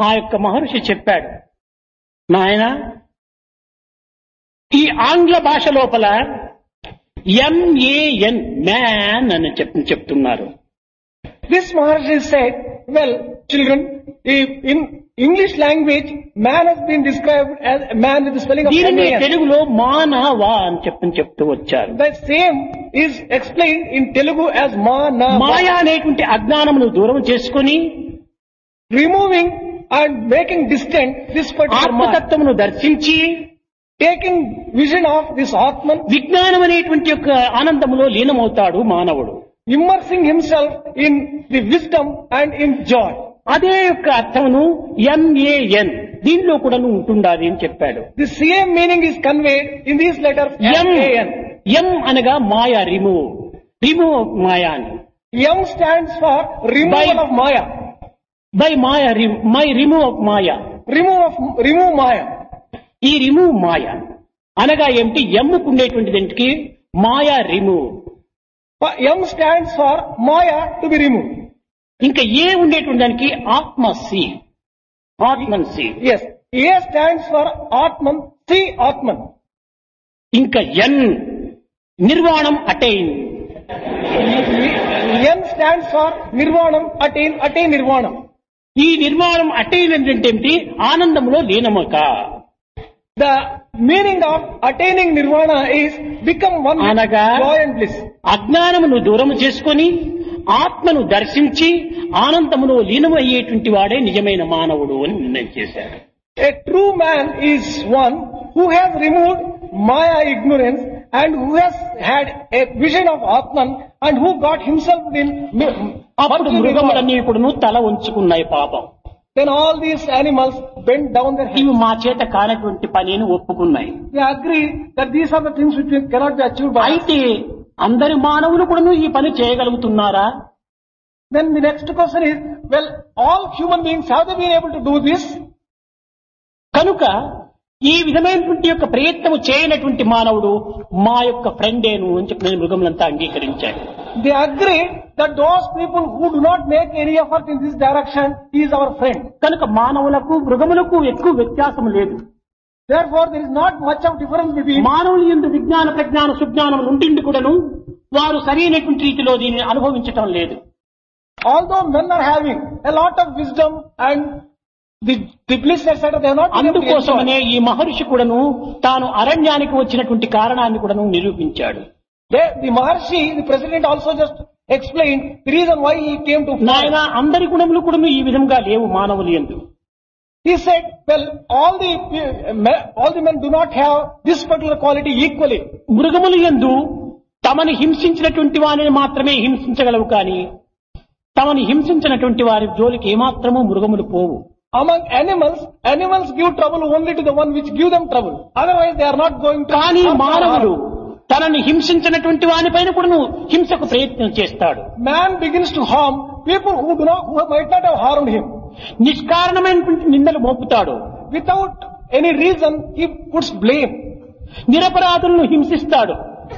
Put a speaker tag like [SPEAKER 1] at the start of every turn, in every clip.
[SPEAKER 1] ఆ యొక్క మహర్షి చెప్పాడు నాయన ఈ ఆంగ్ల భాష లోపల ఎంఏఎన్ మ్యాన్ అని చెప్ చెప్తున్నారు
[SPEAKER 2] This Maharshi said, well, children, if in English language, man has been described as a man with the spelling of
[SPEAKER 1] దీనిని
[SPEAKER 2] man.
[SPEAKER 1] తెలుగులో మానవా అని చెప్పని చెప్తూ వచ్చారు
[SPEAKER 2] The same is explained in Telugu as ma na va.
[SPEAKER 1] మాయా అనేటువంటి అజ్ఞానమును దూరం చేసుకొని
[SPEAKER 2] removing and making distant this particular ma.
[SPEAKER 1] ఆత్మతత్వమును దర్శించి
[SPEAKER 2] Taking vision of this Atman,
[SPEAKER 1] విజ్ఞానం అనేటువంటి యొక్క ఆనందములో లీనమవుతాడు మానవుడు
[SPEAKER 2] immersing himself in the wisdom and in joy.
[SPEAKER 1] అదే యొక్క అర్థమును ఎంఏఎన్ దీనిలో కూడా ఉంటుండాలి అని చెప్పాడు
[SPEAKER 2] The same meaning is conveyed in these letters
[SPEAKER 1] M
[SPEAKER 2] M-A-N.
[SPEAKER 1] M అనగా Maya remove remove of Maya అని
[SPEAKER 2] M stands for removal
[SPEAKER 1] By-
[SPEAKER 2] of Maya.
[SPEAKER 1] By Maya my remove of Maya
[SPEAKER 2] Remove of, remove Maya.
[SPEAKER 1] ఈ రిమూవ్ మాయా అనగా ఏమిటి ఎమ్ముకు ఉండేటువంటి Maya remove
[SPEAKER 2] Pa- M stands for Maya to be removed.
[SPEAKER 1] ఇంకా ఏ ఉండేటువంటి దానికి ఆత్మ సి ఆత్మన్ see
[SPEAKER 2] Yes. A stands for Atman, see Atman.
[SPEAKER 1] ఇంకా ఎన్ నిర్వాణం attain
[SPEAKER 2] N stands for Nirvanam, attain, attain Nirvanam.
[SPEAKER 1] ఈ నిర్వాణం అటైన్ అంటే ఏమిటి ఆనందంలో లీనమక
[SPEAKER 2] The meaning of attaining Nirvana is become one with
[SPEAKER 1] అనగా
[SPEAKER 2] joy and bliss.
[SPEAKER 1] అజ్ఞానమును దూరం చేసుకొని ఆత్మను దర్శించి ఆనందములో లీనమయ్యేటువంటి వాడే నిజమైన మానవుడు అని నిర్ణయం చేశారు
[SPEAKER 2] A true man is one who has removed Maya ignorance and who has had a vision of Atman and who got himself in
[SPEAKER 1] అప్పుడు మృగములన్నీ ఇప్పుడు తల ఉంచుకున్నాయి పాపం
[SPEAKER 2] Then all these animals bend down their heads.
[SPEAKER 1] ఇవి మా చేత కానటువంటి పనిని ఒప్పుకున్నాయి
[SPEAKER 2] They agree that these are the things which cannot be achieved by us.
[SPEAKER 1] అయితే అందరి మానవులు కూడా ఈ పని చేయగలుగుతున్నారా
[SPEAKER 2] Then the next question is, well, all human beings have they been able to do this?
[SPEAKER 1] కనుక ఈ విధమైనటువంటి యొక్క ప్రయత్నము చేయనటువంటి మానవుడు మా యొక్క ఫ్రెండేను అని చెప్పి నేను మృగములంతా అంగీకరించాను
[SPEAKER 2] They agree that those people who do not make any effort in this direction is our friend.
[SPEAKER 1] కనుక మానవులకు మృగములకు ఎక్కువ వ్యత్యాసం లేదు
[SPEAKER 2] Therefore, there is not much of difference between
[SPEAKER 1] మానవులు ఎందు విజ్ఞాన ప్రజ్ఞాన సుజ్ఞానం ఉండిండి కూడాను వారు సరైనటువంటి రీతిలో దీనిని అనుభవించటం లేదు
[SPEAKER 2] although men are having a lot of wisdom and the, the bliss, etc., they are not able to enjoy.
[SPEAKER 1] అందుకోసమనే ఈ మహర్షి కూడాను తాను అరణ్యానికి వచ్చినటువంటి కారణాన్ని కూడాను నిరూపించాడు
[SPEAKER 2] They, the Maharshi, the president also just explained the reason why he came to
[SPEAKER 1] నాయన
[SPEAKER 2] forest.
[SPEAKER 1] అందరి గుణములు కూడాను ఈ విధంగా లేవు మానవులు ఎందు
[SPEAKER 2] He said, well, all the, uh, me- all the men do not have this particular quality equally.
[SPEAKER 1] మృగములు ఎందు తమని హింసించినటువంటి వారిని మాత్రమే హింసించగలవు కానీ తమని హింసించినటువంటి వారి జోలికి ఏమాత్రము మృగములు పోవు
[SPEAKER 2] Among animals, animals give trouble only to the one which give them trouble. Otherwise, they are not going to.
[SPEAKER 1] కానీ
[SPEAKER 2] harm or
[SPEAKER 1] మానవుడు
[SPEAKER 2] harm.
[SPEAKER 1] తనని హింసించినటువంటి వానిపైన కూడాను హింసకు ప్రయత్నం చేస్తాడు
[SPEAKER 2] Man begins to harm people who do not, who might not have harmed him.
[SPEAKER 1] నిష్కారణమైనటువంటి నిందలు మోపుతాడు
[SPEAKER 2] Without any reason, he puts blame.
[SPEAKER 1] నిరపరాధులను హింసిస్తాడు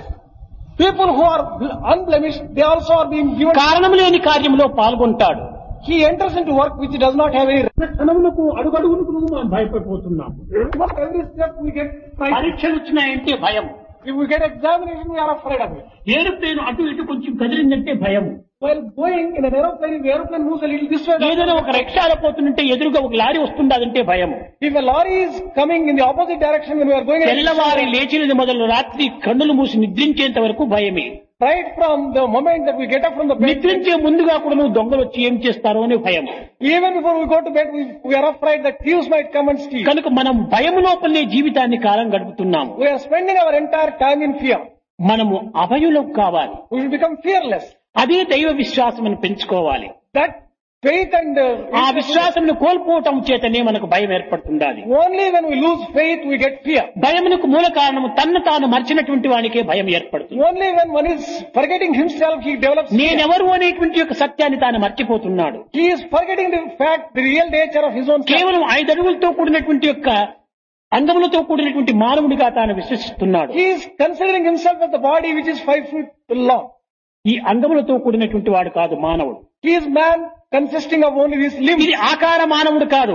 [SPEAKER 2] People who are bl- unblemished, they also are being given.
[SPEAKER 1] కారణం లేని కార్యంలో పాల్గొంటాడు
[SPEAKER 2] He enters into work which does not have any.
[SPEAKER 1] క్షణములకు అడుగడుగులకు మనం భయపడిపోతున్నాం
[SPEAKER 2] Not every step we get frightened.
[SPEAKER 1] పరీక్షలు వచ్చినాయంటే భయం
[SPEAKER 2] If we get examination, we are afraid of it.
[SPEAKER 1] Aeroplane అటు ఇటు కొంచెం కదిలిందంటే భయం
[SPEAKER 2] While going in an aeroplane, if the aeroplane moves a little this way,
[SPEAKER 1] ఏదైనా ఒక రిక్షాలో పోతుంటే ఎదురుగా ఒక లారీ వస్తుండదంటే భయం
[SPEAKER 2] if a lorry is coming in the opposite direction when we are going, in a
[SPEAKER 1] తెల్లవారి లేచినది మొదలు రాత్రి కన్నులు మూసి నిద్రించేంత వరకు భయమే
[SPEAKER 2] right from the moment that we get up from the bed,
[SPEAKER 1] నిద్రించే ముందుగా కూడా నువ్వు దొంగలు వచ్చి ఏం చేస్తారో అని భయం
[SPEAKER 2] even before we go to bed, we, we are afraid that thieves might come and steal.
[SPEAKER 1] కనుక మనం భయం లోపలనే జీవితాన్ని కాలం గడుపుతున్నాము
[SPEAKER 2] We are spending our entire time in fear.
[SPEAKER 1] మనము అభయులకు కావాలి
[SPEAKER 2] We will become fearless.
[SPEAKER 1] అదే దైవ విశ్వాసం పెంచుకోవాలి
[SPEAKER 2] That faith and
[SPEAKER 1] ఆ
[SPEAKER 2] uh,
[SPEAKER 1] విశ్వాసం కోల్పోవటం చేతనే మనకు భయం ఏర్పడుతుండాలి
[SPEAKER 2] only when we lose faith we get fear.
[SPEAKER 1] భయమునకు మూల కారణము తన్ను తాను మర్చినటువంటి వానికే భయం ఏర్పడుతుంది
[SPEAKER 2] Only when one is forgetting himself he develops fear.
[SPEAKER 1] నేనెవరు అనేటువంటి యొక్క సత్యాన్ని తాను మర్చిపోతున్నాడు
[SPEAKER 2] He is forgetting the fact, the real nature of his own self.
[SPEAKER 1] కేవలం ఐదు అడుగులతో కూడినటువంటి యొక్క అంగములతో కూడినటువంటి మానవుడిగా తాను విశ్వసిస్తున్నాడు
[SPEAKER 2] He is considering himself as the body which is five feet long.
[SPEAKER 1] ఈ అంగములతో కూడినటువంటి వాడు కాదు మానవుడు
[SPEAKER 2] He is man consisting of only these limbs.
[SPEAKER 1] ఇది ఆకార మానవుడు కాదు